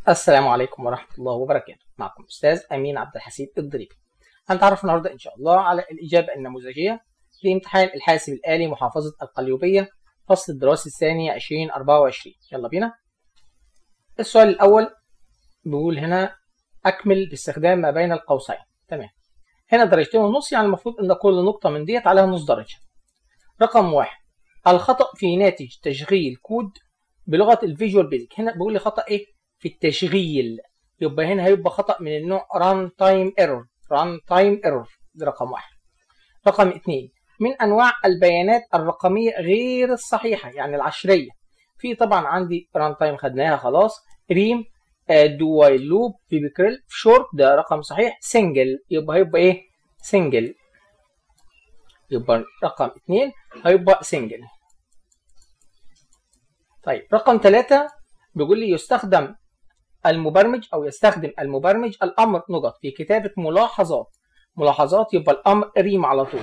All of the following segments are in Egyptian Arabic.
السلام عليكم ورحمة الله وبركاته معكم أستاذ أمين عبد الحسيب الضريبي هنتعرف النهاردة إن شاء الله على الإجابة النموذجية لامتحان الحاسب الآلي محافظة القليوبية فصل الدراسي الثاني 2024 يلا بينا السؤال الأول بيقول هنا أكمل باستخدام ما بين القوسين تمام هنا درجتين ونص يعني المفروض إن كل نقطة من ديت عليها نص درجة رقم واحد الخطأ في ناتج تشغيل كود بلغة الفيجوال بيزك هنا بيقول لي خطأ إيه في التشغيل يبقى هنا هيبقى خطأ من النوع run time error run time error ده رقم واحد رقم اثنين من أنواع البيانات الرقمية غير الصحيحة يعني العشرية في طبعا عندي run time خدناها خلاص ريم دو وايل لوب في بكريل شورت ده رقم صحيح سنجل يبقى هيبقى ايه سنجل يبقى رقم اثنين هيبقى سنجل طيب رقم ثلاثة بيقول لي يستخدم المبرمج او يستخدم المبرمج الامر نقط في كتابه ملاحظات ملاحظات يبقى الامر ريم على طول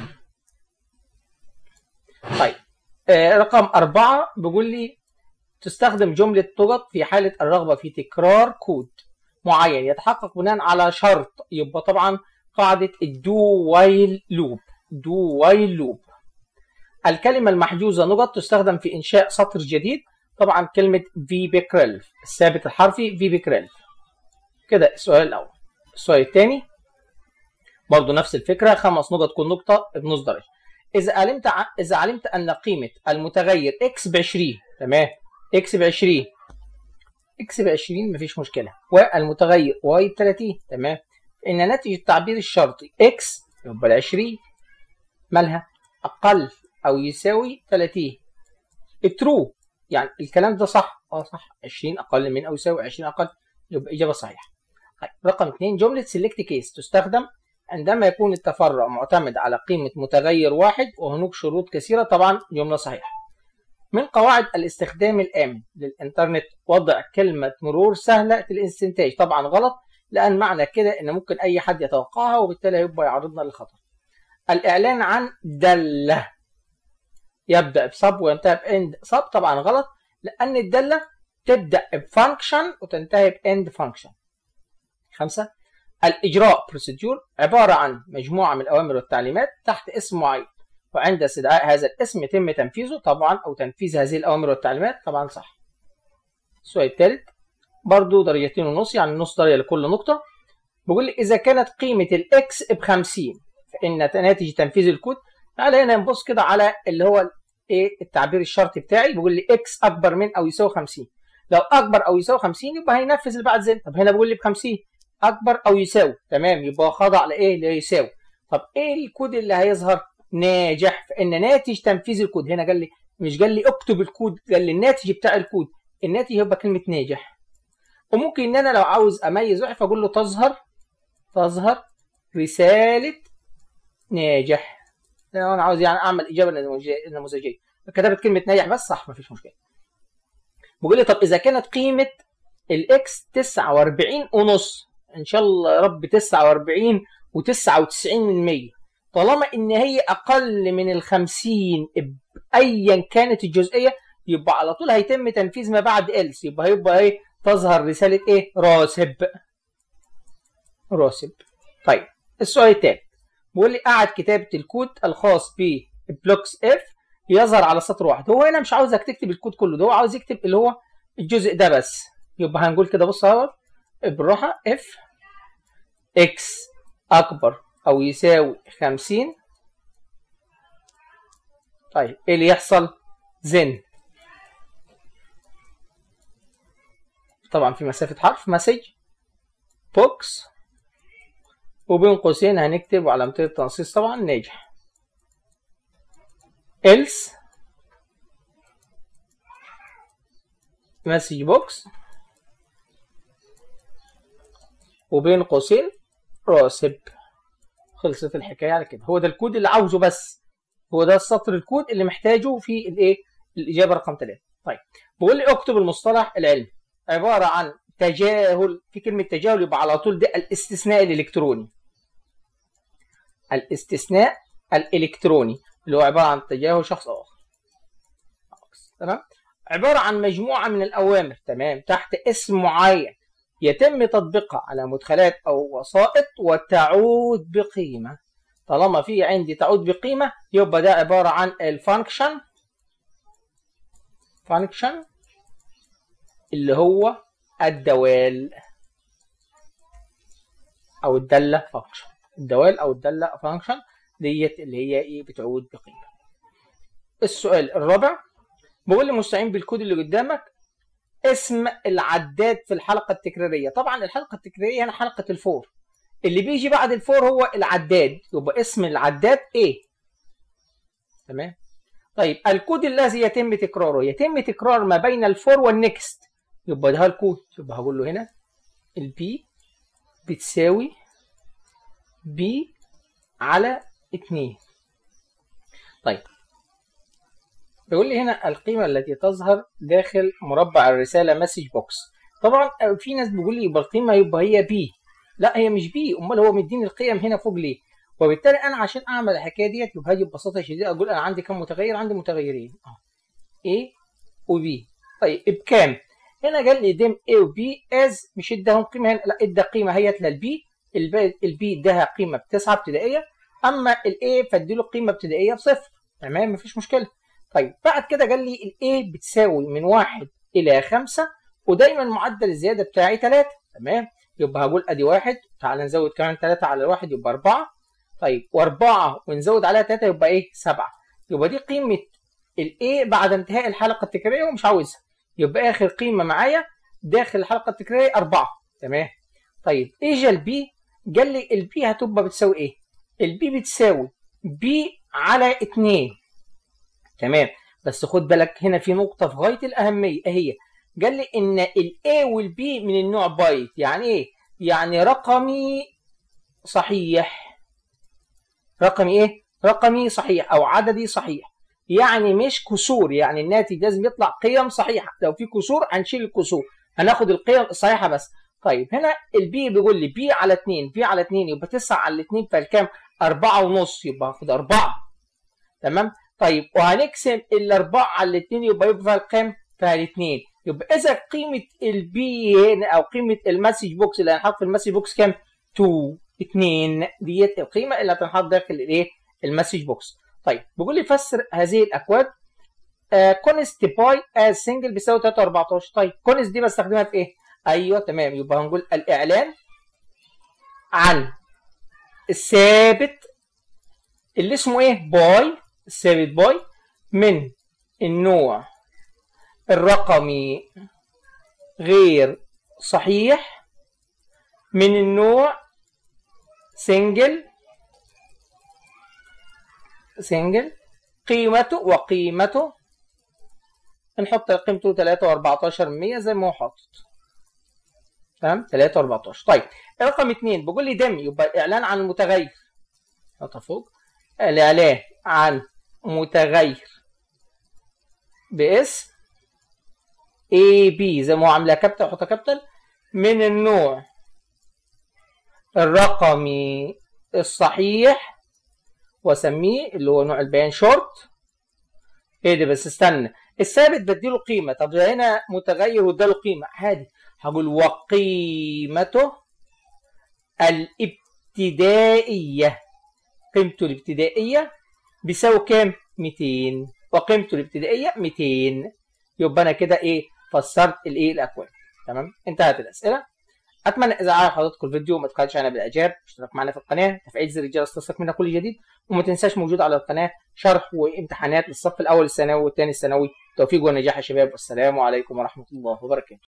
طيب آه رقم أربعة بيقول لي تستخدم جملة نقط في حالة الرغبة في تكرار كود معين يتحقق بناء على شرط يبقى طبعا قاعدة الدو وايل لوب دو وايل لوب الكلمة المحجوزة نقط تستخدم في إنشاء سطر جديد طبعا كلمة في بكريل الثابت الحرفي في بكريل كده السؤال الأول السؤال الثاني برضه نفس الفكرة خمس نقط كل نقطة بنص درجة إذا علمت ع... إذا علمت أن قيمة المتغير x ب 20 تمام x ب 20 x ب 20 مفيش مشكلة والمتغير y ب 30 تمام إن ناتج التعبير الشرطي x يبقى ال 20 مالها أقل أو يساوي 30 الترو يعني الكلام ده صح اه صح 20 اقل من او يساوي 20 اقل يبقى اجابه صحيحه طيب رقم 2 جمله سيلكت كيس تستخدم عندما يكون التفرع معتمد على قيمه متغير واحد وهناك شروط كثيره طبعا جمله صحيحه من قواعد الاستخدام الامن للانترنت وضع كلمه مرور سهله الاستنتاج طبعا غلط لان معنى كده ان ممكن اي حد يتوقعها وبالتالي هيبقى يعرضنا للخطر الاعلان عن داله يبدا بسب وينتهي باند سب طبعا غلط لان الداله تبدا بفانكشن وتنتهي باند فانكشن خمسه الاجراء بروسيدور عباره عن مجموعه من الاوامر والتعليمات تحت اسم معين وعند استدعاء هذا الاسم يتم تنفيذه طبعا او تنفيذ هذه الاوامر والتعليمات طبعا صح السؤال الثالث برضو درجتين ونص يعني نص درجه لكل نقطه بيقول لي اذا كانت قيمه الاكس ب 50 فان ناتج تنفيذ الكود تعالى هنا نبص كده على اللي هو ايه التعبير الشرطي بتاعي بيقول لي اكس اكبر من او يساوي 50 لو اكبر او يساوي 50 يبقى هينفذ اللي بعد ذلك طب هنا بيقول لي ب 50 اكبر او يساوي تمام يبقى خضع لايه ليساوي طب ايه الكود اللي هيظهر ناجح فان ناتج تنفيذ الكود هنا قال لي مش قال لي اكتب الكود قال لي الناتج بتاع الكود الناتج يبقى كلمه ناجح وممكن ان انا لو عاوز اميز واحد فاقول له تظهر تظهر رساله ناجح لو انا عاوز يعني اعمل اجابه نموذجيه كتبت كلمه ناجح بس صح مفيش مشكله بيقول لي طب اذا كانت قيمه الاكس 49 ونص ان شاء الله يا رب 49 و99 من 100 طالما ان هي اقل من ال 50 ايا كانت الجزئيه يبقى على طول هيتم تنفيذ ما بعد إلس يبقى هيبقى ايه تظهر رساله ايه راسب راسب طيب السؤال الثاني بيقول لي قعد كتابه الكود الخاص ببلوكس اف يظهر على سطر واحد هو هنا مش عاوزك تكتب الكود كله ده هو عاوز يكتب اللي هو الجزء ده بس يبقى هنقول كده بص اهو بالراحه اف اكس اكبر او يساوي 50 طيب ايه اللي يحصل زن طبعا في مسافه حرف مسج بوكس وبين قوسين هنكتب علامتين التنصيص طبعا ناجح else مسج بوكس وبين قوسين راسب خلصت الحكايه على كده هو ده الكود اللي عاوزه بس هو ده السطر الكود اللي محتاجه في الايه الاجابه رقم 3 طيب بيقول لي اكتب المصطلح العلمي عباره عن تجاهل في كلمه تجاهل يبقى على طول ده الاستثناء الالكتروني الاستثناء الالكتروني اللي هو عباره عن تجاهل شخص اخر تمام عباره عن مجموعه من الاوامر تمام تحت اسم معين يتم تطبيقها على مدخلات أو وسائط وتعود بقيمة طالما في عندي تعود بقيمة يبقى ده عبارة عن الفانكشن فانكشن اللي هو الدوال أو الدالة فانكشن الدوال أو الدالة فانكشن ديت اللي هي إيه بتعود بقيمة السؤال الرابع بقول لي مستعين بالكود اللي قدامك اسم العداد في الحلقة التكرارية طبعا الحلقة التكرارية هنا حلقة الفور اللي بيجي بعد الفور هو العداد يبقى اسم العداد ايه تمام طيب الكود الذي يتم تكراره يتم تكرار ما بين الفور والنكست يبقى ده الكود يبقى هقول له هنا البي بتساوي بي على 2 طيب بيقول لي هنا القيمة التي تظهر داخل مربع الرسالة مسج بوكس طبعا في ناس بيقول لي يبقى القيمة يبقى هي بي لا هي مش بي امال هو مديني القيم هنا فوق ليه وبالتالي انا عشان اعمل الحكايه ديت يبقى هاجي ببساطه شديده اقول انا عندي كم متغير عندي متغيرين اه A و B طيب بكام هنا قال لي ديم A و B از مش اداهم قيمه هنا لا ادى قيمه هيت للبي البي اداها قيمه بتسعه ابتدائيه اما الاي فاديله قيمه ابتدائيه بصفر تمام مفيش مشكله طيب بعد كده قال لي الاي بتساوي من واحد الى خمسة ودايما معدل الزياده بتاعي 3 تمام يبقى هقول ادي واحد تعال نزود كمان 3 على الواحد يبقى 4 طيب و4 ونزود عليها 3 يبقى ايه 7 يبقى دي قيمه الاي بعد انتهاء الحلقه التكراريه ومش عاوزها يبقى اخر قيمه معايا داخل الحلقه التكراريه 4 تمام طيب اجى البي قال لي البي هتبقى بتساوي ايه البي بتساوي بي على 2 تمام بس خد بالك هنا في نقطه في غايه الاهميه ايه هي قال لي ان الاي والبي من النوع بايت يعني ايه يعني رقمي صحيح رقمي ايه رقمي صحيح او عددي صحيح يعني مش كسور يعني الناتج لازم يطلع قيم صحيحه لو في كسور هنشيل الكسور هناخد القيم الصحيحه بس طيب هنا البي بيقول لي بي على 2 بي على 2 يبقى 9 على 2 فالكام 4 ونص يبقى هاخد 4 تمام طيب وهنقسم الاربعه على 2 يبقى يبقى الكام فالاثنين يبقى اذا قيمه البي هنا او قيمه المسج بوكس اللي هنحط في المسج بوكس كام 2 2 ديت القيمه اللي هتنحط داخل الايه المسج بوكس طيب بيقول لي فسر هذه الاكواد كونست باي از سنجل بيساوي 3 14 طيب كونست دي بستخدمها في ايه ايوه تمام يبقى هنقول الاعلان عن الثابت اللي اسمه ايه باي الثابت باي من النوع الرقمي غير صحيح من النوع سنجل سنجل قيمته وقيمته نحط قيمته 3 و14 100 زي ما هو حاطط تمام 3 و14 طيب رقم 2 بيقول لي دم يبقى اعلان عن المتغير نقطه فوق الاعلان عن متغير باسم A B زي ما هو عاملها كابيتال احطها كابيتال من النوع الرقمي الصحيح واسميه اللي هو نوع البيان شورت ايه ده بس استنى الثابت بديله قيمه طب ده هنا متغير واداله قيمه عادي هقول وقيمته الابتدائيه قيمته الابتدائيه بيساوي كام 200 وقيمته الابتدائيه 200 يبقى انا كده ايه فسرت الايه الاكواد تمام انتهت الاسئله اتمنى اذا عجب حضراتكم الفيديو ما تبخلش علينا بالاعجاب اشتراك معنا في القناه تفعيل زر الجرس تصلك منا كل جديد وما تنساش موجود على القناه شرح وامتحانات للصف الاول الثانوي والثاني الثانوي توفيق ونجاح يا شباب والسلام عليكم ورحمه الله وبركاته